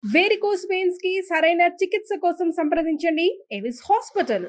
Varicose veins కి సరైన చికిత్స కోసం సంప్రదించండి Avis hospital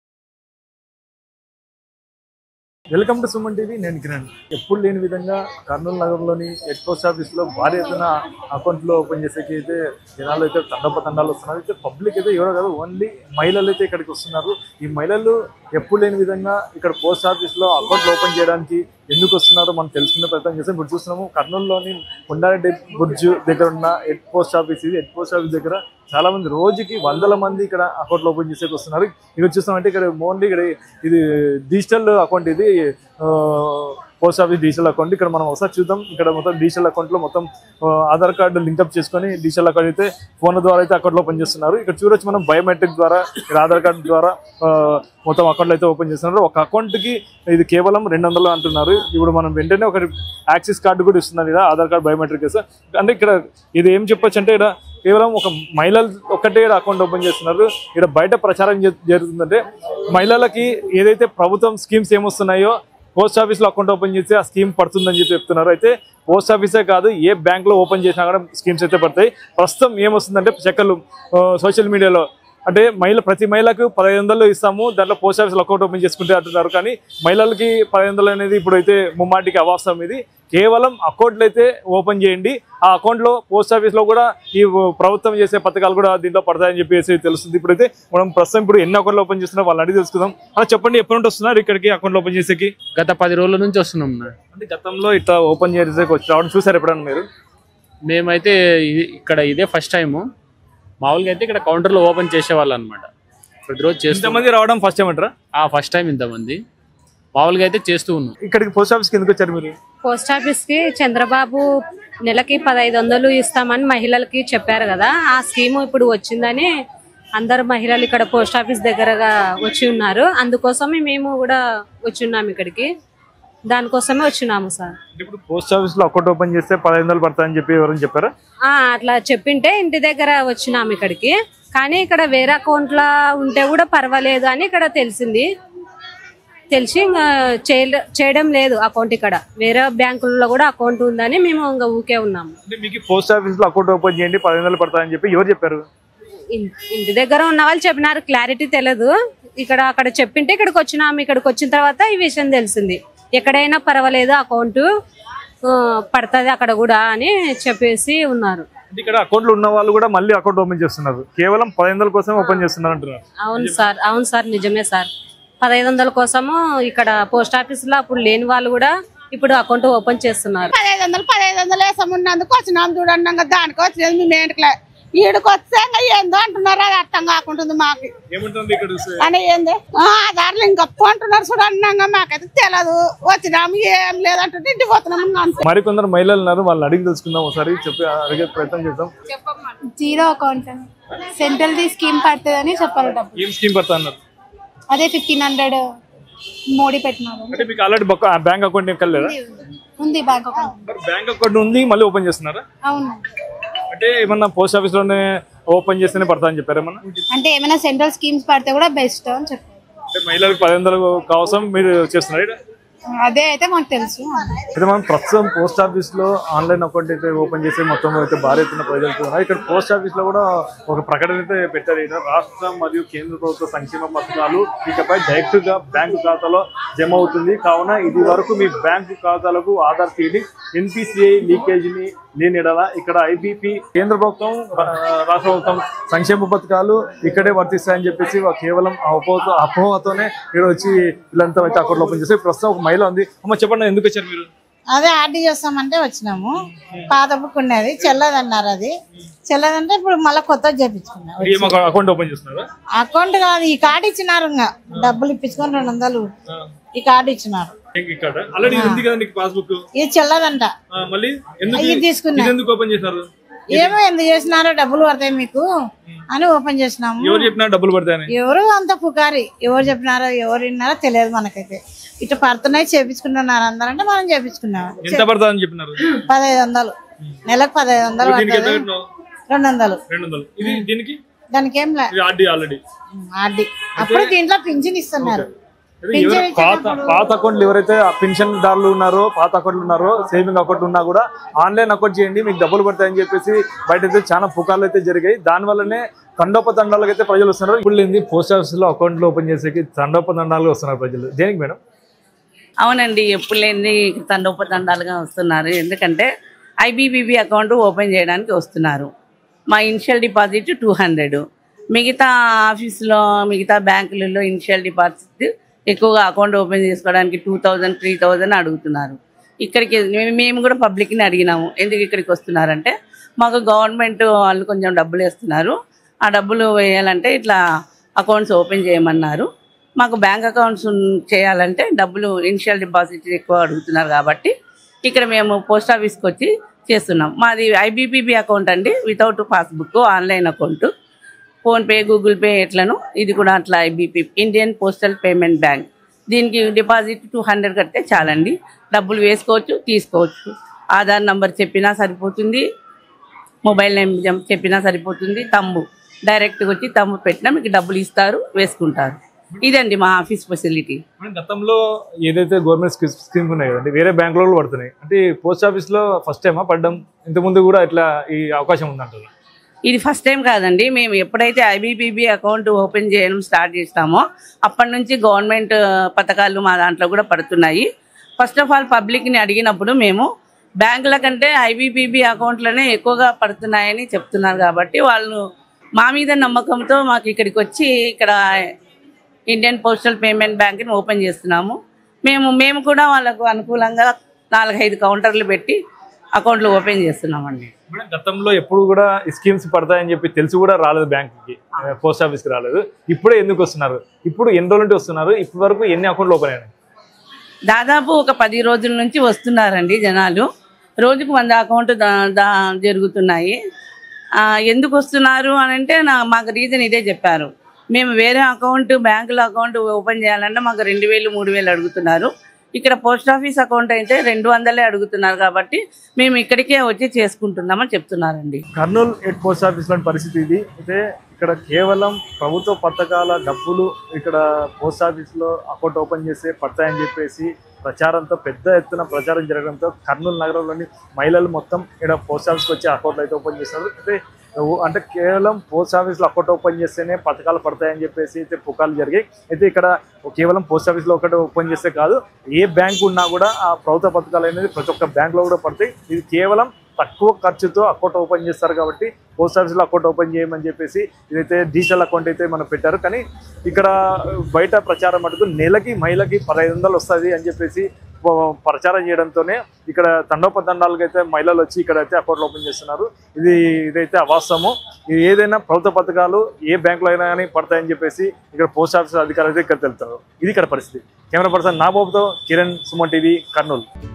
welcome to Suman TV నేను కిరణ్ ఎప్పుడు లేని విధంగా కర్నూలు నగర్లోని హెడ్ పోస్ట్ ఆఫీస్లో భారీ ఎత్తున అకౌంట్లో ఓపెన్ చేసేకి అయితే జనాలు అయితే తండప తండాలు వస్తున్నారు అయితే పబ్లిక్ అయితే ఎవరో కాదు ఓన్లీ మహిళలు అయితే ఇక్కడికి వస్తున్నారు ఈ మహిళలు ఎప్పుడు లేని విధంగా ఇక్కడ పోస్ట్ ఆఫీస్లో అకౌంట్లు ఓపెన్ చేయడానికి ఎందుకు వస్తున్నారో మనం తెలుసుకునే ప్రయత్నం చేస్తాం ఇప్పుడు చూస్తున్నాము కర్నూలులోని కొండారెడ్డి బుర్జు దగ్గర ఉన్న హెడ్ పోస్ట్ ఆఫీస్ ఇది హెడ్ పోస్ట్ ఆఫీస్ దగ్గర చాలా మంది రోజుకి వందల మంది ఇక్కడ అకౌంట్లు ఓపెన్ చేసేకి వస్తున్నారు ఇక్కడ చూస్తామంటే ఇక్కడ ఓన్లీ ఇక్కడ ఇది డిజిటల్ అకౌంట్ ఇది ఆ, పోస్ట్ ఆఫీస్ డిజిటల్ అకౌంట్ ఇక్కడ మనం ఒకసారి చూద్దాం ఇక్కడ మొత్తం డిజిటల్ అకౌంట్లో మొత్తం ఆ, ఆధార్ కార్డు లింకప్ చేసుకొని డిజిటల్ అకౌంట్ అయితే ఫోన్ ద్వారా అయితే అకౌంట్లో ఓపెన్ చేస్తున్నారు ఇక్కడ చూడొచ్చు మనం బయోమెట్రిక్ ద్వారా ఇక్కడ ఆధార్ కార్డు ద్వారా ఆ, మొత్తం అకౌంట్లో అయితే ఓపెన్ చేస్తున్నారు ఒక అకౌంట్కి ఇది కేవలం రెండు వందలు అంటున్నారు ఇప్పుడు మనం వెంటనే ఒక యాక్సిస్ కార్డు కూడా ఇస్తున్నారు ఇక్కడ ఆధార్ కార్డు బయోమెట్రిక్ వేస్తే అంటే ఇక్కడ ఇది ఏం చెప్పొచ్చు అంటే ఇక్కడ కేవలం ఒక మహిళలు ఒక్కటే ఇక్కడ అకౌంట్ ఓపెన్ చేస్తున్నారు ఇక్కడ బయట ప్రచారం జ- జరుగుతుందంటే మహిళలకి ఏదైతే ప్రభుత్వం స్కీమ్స్ ఏమొస్తున్నాయో పోస్ట్ ఆఫీస్లో అకౌంట్ ఓపెన్ చేస్తే ఆ స్కీమ్ పడుతుందని చెప్పి చెప్తున్నారు అయితే పోస్ట్ ఆఫీసే కాదు ఏ బ్యాంక్లో ఓపెన్ చేసినా కూడా స్కీమ్స్ అయితే పడతాయి ప్రస్తుతం ఏమొస్తుందంటే చెక్కలు సోషల్ మీడియాలో అంటే మహిళ ప్రతి మహిళకు పదహైదు వందలు ఇస్తాము దాంట్లో పోస్ట్ ఆఫీస్లో అకౌంట్ ఓపెన్ చేసుకుంటే అంటున్నారు కానీ మహిళలకి పదహైదు వందలు అనేది ఇప్పుడైతే ముమ్మాటికి అవాస్తవం ఇది కేవలం అకౌంట్లు అయితే ఓపెన్ చేయండి ఆ అకౌంట్లో పోస్ట్ ఆఫీస్లో కూడా ఈ ప్రభుత్వం చేసే పథకాలు కూడా దీంట్లో పడతాయని చెప్పేసి తెలుస్తుంది ఇప్పుడైతే మనం ప్రస్తుతం ఇప్పుడు ఎన్ని అకౌంట్లు ఓపెన్ చేస్తున్నా వాళ్ళని అడిగి తెలుసుకుందాం అలా చెప్పండి ఎప్పటి నుండి వస్తున్నారు ఇక్కడికి అకౌంట్ ఓపెన్ చేసేకి గత పది రోజుల నుంచి వస్తున్నాం నా అంటే గతంలో ఇట్లా ఓపెన్ చేసేకి వచ్చి రావడం చూసారు ఎప్పుడన్నా మీరు మేమైతే ఇది- ఇక్కడ ఇదే ఫస్ట్ టైము మామూలుగా అయితే ఇక్కడ కౌంటర్లో ఓపెన్ చేసేవాళ్ళు అనమాట ప్రతిరోజు చేస్తూ ఇంతమంది రావడం ఫస్ట్ టైం అంటారా ఆ ఫస్ట్ టైం ఇంతమంది మామూలుగా అయితే చేస్తూ ఉన్నాం ఇక్కడికి పోస్ట్ ఆఫీస్కి ఎందుకు వచ్చారు మీరు పోస్ట్ ఆఫీస్ కి చంద్రబాబు నెలకి పదహైదు వందలు ఇస్తామని మహిళలకి చెప్పారు కదా ఆ స్కీమ్ ఇప్పుడు వచ్చిందని అందరు మహిళలు ఇక్కడ పోస్ట్ ఆఫీస్ దగ్గరగా వచ్చి ఉన్నారు అందుకోసమే మేము కూడా వచ్చి ఉన్నాము ఇక్కడికి దానికోసమే వచ్చినాము సార్ అంటే ఇప్పుడు పోస్ట్ ఆఫీస్ లో అకౌంట్ ఓపెన్ చేస్తే పదహైదు వందలు పడతాయని చెప్పి ఎవరైనా చెప్పారా ఆ, అట్లా చెప్పింటే ఇంటి దగ్గర వచ్చినాము ఇక్కడికి కానీ ఇక్కడ వేరే అకౌంట్లో ఉంటే కూడా పర్వాలేదు అని ఇక్కడ తెలిసింది తెలిసి ఇంకా చేయల- చేయడం లేదు అకౌంట్ ఇక్కడ వేరే బ్యాంకులలో కూడా అకౌంట్ ఉందని మేము ఇంకా ఊకే ఉన్నాము అంటే మీకు పోస్ట్ ఆఫీస్ లో అకౌంట్ ఓపెన్ చేయండి పదహైదు వందలు పడతాయని చెప్పి ఎవరు చెప్పారు ఇన్- ఇంటి దగ్గర ఉన్న వాళ్ళు చెప్పినారు క్లారిటీ తెలియదు ఇక్కడ అక్కడ చెప్పింటే ఇక్కడికి వచ్చినాము ఇక్కడికి వచ్చిన తర్వాత ఈ విషయం తెలిసింది ఎక్కడైనా పర్వాలేదు అకౌంట్ పడుతుంది అక్కడ కూడా అని చెప్పేసి ఉన్నారు అంటే ఇక్కడ అకౌంట్లు ఉన్న వాళ్ళు కూడా మళ్ళీ అకౌంట్ ఓపెన్ చేస్తున్నారు కేవలం పదహైదు వందల కోసం ఓపెన్ చేస్తున్నారు అంటున్నారు అవును సార్ అవును సార్ నిజమే సార్ పదహైదు వందల కోసము ఇక్కడ పోస్ట్ ఆఫీస్ లో అప్పుడు లేని వాళ్ళు కూడా ఇప్పుడు అకౌంట్ ఓపెన్ చేస్తున్నారు పదహైదు వందలు పదహైదు వందలు వేసమున్నందుకు వచ్చినాం చూడండి ఇంకా దానికి వచ్చినది మేము ఏంటిలే ఈడికి వస్తే ఇంకా ఏందో అంటున్నారు అది అర్థం కాకుంటుంది మాకు ఏముంటుంది ఇక్కడ అని ఏంది ఆ, ఆధార్లు ఇంకప్పు అంటున్నారు చూడండి ఇంకా మాకైతే తెలియదు వచ్చినాము ఏం లేదంటుంటే ఇంటికి పోతున్నాం ఇంకా అంతే మరికొందరు మహిళలు ఉన్నారు వాళ్ళని అడిగి తెలుసుకుందాం ఒకసారి చెప్పి అడిగే ప్రయత్నం చేద్దాం జీరో అకౌంట్ సెంట్రల్ ది స్కీమ్ పడుతుందని చెప్పారు డబ్బు ఏం స్కీమ్ పడతా అన్నారు అదే ఫిఫ్టీన్ హండ్రెడ్ మోడీ పెట్టినారు అంటే మీకు ఆల్రెడీ బ్యాంక్ అకౌంట్ ఏం కలలేదా ఉంది బ్యాంక్ అకౌంట్ మరి బ్యాంక్ అకౌంట్ ఉంది మళ్ళీ ఓపెన్ చేస్తున్నారా అవును అంటే ఏమన్నా పోస్ట్ ఆఫీస్ లోనే ఓపెన్ చేస్తేనే పడతా అని చెప్పారు ఏమన్నా అంటే ఏమైనా సెంట్రల్ స్కీమ్స్ పడితే కూడా బెస్ట్ అని చెప్పారు అంటే మహిళలకు పది వందల కోసం మీరు చేస్తున్నారు ఇక్కడ? అదే అయితే మాకు తెలుసు అయితే మనం ప్రస్తుతం పోస్ట్ ఆఫీస్ లో ఆన్లైన్ అకౌంట్ అయితే ఓపెన్ చేసి మొత్తం అయితే భారీ ఎత్తున ప్రజలు ఉన్నారు ఇక్కడ పోస్ట్ ఆఫీస్ లో కూడా ఒక ప్రకటన అయితే పెట్టారు ఇక్కడ రాష్ట్ర మరియు కేంద్ర ప్రభుత్వ సంక్షేమ పథకాలు ఇకపై డైరెక్ట్ గా బ్యాంకు ఖాతాలో జమ అవుతుంది కావున ఇది వరకు మీ బ్యాంకు ఖాతాలకు ఆధార్ ఫీడింగ్ ఎన్పిసిఐ లీకేజ్ ని లేని ఎడల ఇక్కడ ఐబీపీ కేంద్ర ప్రభుత్వం రా- రాష్ట్ర ప్రభుత్వం సంక్షేమ పథకాలు ఇక్కడే వర్తిస్తాయని చెప్పేసి వా- కేవలం ఆ అపోహతో అపోహతోనే ఇక్కడ వచ్చి వీళ్ళంతా అయితే అకౌంట్ ఓపెన్ చేసి ప్రస్తుతం ఒక మహిళ ఉంది అమ్మ చెప్పండి ఎందుకు వచ్చారు మీరు అదే ఆర్డీ చేస్తామంటే వచ్చినాము పాత బుక్ ఉన్నది చెల్లదన్నారు అది చెల్లదంటే ఇప్పుడు మళ్ళీ కొత్తది చేపించుకున్నాం ఏం అకౌ- అకౌంట్ ఓపెన్ చేస్తున్నారా అకౌంట్ కాదు ఈ కార్డు ఇచ్చినారు ఇంకా డబ్బులు ఇప్పించుకొని రెండు వందలు ఈ కార్డు ఇచ్చినారు ఇక్కడ ఆల్రెడీ ఉంది కదా నీకు పాస్బుక్ ఇది చెల్లదంట మళ్ళీ ఎందుకు ఇది తీసుకున్నా. ఇది ఎందుకు ఓపెన్ చేసినారు ఏమో ఎందుకు చేసినారో డబ్బులు పడతాయి మీకు అని ఓపెన్ చేసినాము ఎవరు చెప్పినా డబ్బులు పడతాయని ఎవరు అంత పుకారి ఎవరు చెప్పినారో ఎవరు విన్నారో తెలియదు మనకైతే ఇట్లా పడుతున్నాయి చేపించుకుంటున్నారు అందరంటే మనం చేపించుకున్నాం ఎంత పడతాయని చెప్పినారు పదహైదు వందలు నెలకు పదహైదు వందలు దీనికి ఎంత పడుతుంది పెట్టినావు రెండు వందలు రెండు వందలు ఇది దీనికి దానికి ఏం లే ఇది ఆర్డీ ఆల్రెడీ ఆర్డి అప్పుడు దీంట్లో పింఛన్ ఇస్తున్నారు ఇది ఎవరు పాత పాత అకౌంట్లు ఎవరైతే ఆ పెన్షన్ దారులు ఉన్నారో పాత అకౌంట్లు ఉన్నారో సేవింగ్ అకౌంట్ ఉన్నా కూడా ఆన్లైన్ అకౌంట్ చేయండి మీకు డబ్బులు పడతాయని చెప్పేసి బయట అయితే చాలా పుకార్లు అయితే జరిగాయి దాని వల్లనే తండోపతండాలకు అయితే ప్రజలు వస్తున్నారు ఇప్పుడు ఏంది పోస్ట్ ఆఫీస్ లో అకౌంట్లు ఓపెన్ చేసేకి తండోపతండాలుగా వస్తున్నారు ప్రజలు దేనికి మేడం అవునండి ఎప్పుడు లేని తండోపతండాలుగా వస్తున్నారు ఎందుకంటే ఐబీబీబీ అకౌంట్ ఓపెన్ చేయడానికి వస్తున్నారు మా ఇనిషియల్ డిపాజిట్ టూ హండ్రెడ్ మిగతా ఆఫీసులో మిగతా బ్యాంకులలో ఇనిషియల్ డిపాజిట్ ఎక్కువగా అకౌంట్ ఓపెన్ చేసుకోవడానికి టూ థౌజండ్ త్రీ థౌజండ్ అడుగుతున్నారు ఇక్కడికి మేము- మేము కూడా పబ్లిక్ని అడిగినాము ఎందుకు ఇక్కడికి వస్తున్నారంటే మాకు గవర్నమెంట్ వాళ్ళు కొంచెం డబ్బులు వేస్తున్నారు ఆ డబ్బులు వేయాలంటే ఇట్లా అకౌంట్స్ ఓపెన్ చేయమన్నారు మాకు బ్యాంక్ అకౌంట్స్ ఉన్- చేయాలంటే డబ్బులు ఇనిషియల్ డిపాజిట్ ఎక్కువ అడుగుతున్నారు కాబట్టి ఇక్కడ మేము పోస్ట్ ఆఫీస్కి వచ్చి చేస్తున్నాం మాది ఐబీపీబీ అకౌంట్ అండి without passbook online account PhonePe Google Pay ఎట్లను ఇది కూడా అట్లా IBP Indian postal payment bank దీనికి డిపాజిట్ టూ హండ్రెడ్ కడితే చాలండి డబ్బులు వేసుకోవచ్చు తీసుకోవచ్చు ఆధార్ నంబర్ చెప్పినా సరిపోతుంది మొబైల్ నేమ్ చెప్పినా సరిపోతుంది తమ్ము డైరెక్ట్గా వచ్చి తమ్ము పెట్టినా మీకు డబ్బులు ఇస్తారు వేసుకుంటారు ఇదండి మా ఆఫీస్ ఫెసిలిటీ మేడం, గతంలో ఏదైతే గవర్నమెంట్ స్కీ- స్కీమ్స్ ఉన్నాయి కదండి వేరే బ్యాంకులో కూడా పడుతున్నాయి అంటే పోస్ట్ ఆఫీస్ లో ఫస్ట్ టైమా పడ్డం ఇంతకుముందు కూడా ఇట్లా ఈ అవకాశం ఉందంటారు ఇది ఫస్ట్ టైం కాదండి మేము ఎప్పుడైతే ఐబీపీబీ అకౌంట్ ఓపెన్ చేయడం స్టార్ట్ చేస్తామో అప్పటి నుంచి గవర్నమెంట్ పథకాలు మా దాంట్లో కూడా పడుతున్నాయి ఫస్ట్ ఆఫ్ ఆల్ పబ్లిక్ని అడిగినప్పుడు మేము బ్యాంకుల కంటే ఐబీపీబీ అకౌంట్లోనే ఎక్కువగా పడుతున్నాయని చెప్తున్నారు కాబట్టి వాళ్ళు మా మీద నమ్మకంతో మాకు ఇక్కడికి వచ్చి ఇక్కడ ఇండియన్ పోస్టల్ పేమెంట్ బ్యాంక్ని ఓపెన్ చేస్తున్నాము మేము మేము కూడా వాళ్ళకు అనుకూలంగా నాలుగైదు కౌంటర్లు పెట్టి అకౌంట్లు ఓపెన్ చేస్తున్నామండి మేడం గతంలో ఎప్పుడు కూడా ఈ స్కీమ్స్ పడతాయని చెప్పి తెలిసి కూడా రాలేదు బ్యాంక్కి పోస్ట్ ఆఫీస్కి రాలేదు ఇప్పుడే ఎందుకు వస్తున్నారు ఇప్పుడు ఎన్ని రోజుల నుండి వస్తున్నారు ఇప్పటి వరకు ఎన్ని అకౌంట్లు ఓపెన్ అయినాయి దాదాపు ఒక పది రోజుల నుంచి వస్తున్నారండి జనాలు రోజుకు వంద అకౌంట్ దా దా జరుగుతున్నాయి ఆ, ఎందుకు వస్తున్నారు అని అంటే నా మాకు రీజన్ ఇదే చెప్పారు మేము వేరే అకౌంట్ బ్యాంకులో అకౌంట్ ఓపెన్ చేయాలంటే మాకు రెండు వేలు మూడు వేలు అడుగుతున్నారు ఇక్కడ పోస్ట్ ఆఫీస్ అకౌంట్ అయితే రెండు వందలే అడుగుతున్నారు కాబట్టి మేము ఇక్కడికే వచ్చి చేసుకుంటున్నామని చెప్తున్నారండి కర్నూలు హెడ్ పోస్ట్ ఆఫీస్ లోని పరిస్థితి ఇది అయితే ఇక్కడ కేవలం ప్రభుత్వ పథకాల డబ్బులు ఇక్కడ పోస్ట్ ఆఫీస్ లో అకౌంట్ ఓపెన్ చేస్తే పడతాయని చెప్పేసి ప్రచారంతో పెద్ద ఎత్తున ప్రచారం జరగడంతో కర్నూలు నగరంలోని మహిళలు మొత్తం ఇక్కడ పోస్ట్ ఆఫీస్కి వచ్చి అకౌంట్లు అయితే ఓపెన్ చేస్తారు అయితే ఓ- అంటే కేవలం పోస్ట్ ఆఫీస్లో అకౌంట్ ఓపెన్ చేస్తేనే పథకాలు పడతాయని చెప్పేసి అయితే పుకార్లు జరిగాయి అయితే ఇక్కడ కేవలం పోస్ట్ ఆఫీస్లో ఒకటి ఓపెన్ చేస్తే కాదు ఏ బ్యాంక్ ఉన్నా కూడా ఆ ప్రభుత్వ పథకాలు అనేది ప్రతి ఒక్క బ్యాంక్లో కూడా పడతాయి ఇది కేవలం తక్కువ ఖర్చుతో అకౌంట్ ఓపెన్ చేస్తారు కాబట్టి పోస్ట్ ఆఫీస్లో అకౌంట్ ఓపెన్ చేయమని చెప్పేసి ఇదైతే డిజిటల్ అకౌంట్ అయితే మనం పెట్టారు కానీ ఇక్కడ బయట ప్రచారం మటుకు నెలకి మహిళకి పదహైదు వందలు వస్తుంది అని చెప్పేసి ప- ప్రచారం చేయడంతోనే ఇక్కడ తండోపతండాలకు అయితే మహిళలు వచ్చి ఇక్కడ అయితే అకౌంట్లు ఓపెన్ చేస్తున్నారు ఇది ఇదైతే అవాస్తవము ఇది ఏదైనా ప్రభుత్వ పథకాలు ఏ బ్యాంకులో అయినా కానీ పడతాయని చెప్పేసి ఇక్కడ పోస్ట్ ఆఫీస్ అధికారులు అయితే ఇక్కడ తెలుపుతారు ఇది ఇక్కడ పరిస్థితి కెమెరా పర్సన్ నాబాబుతో కిరణ్ సుమన్ టీవీ కర్నూలు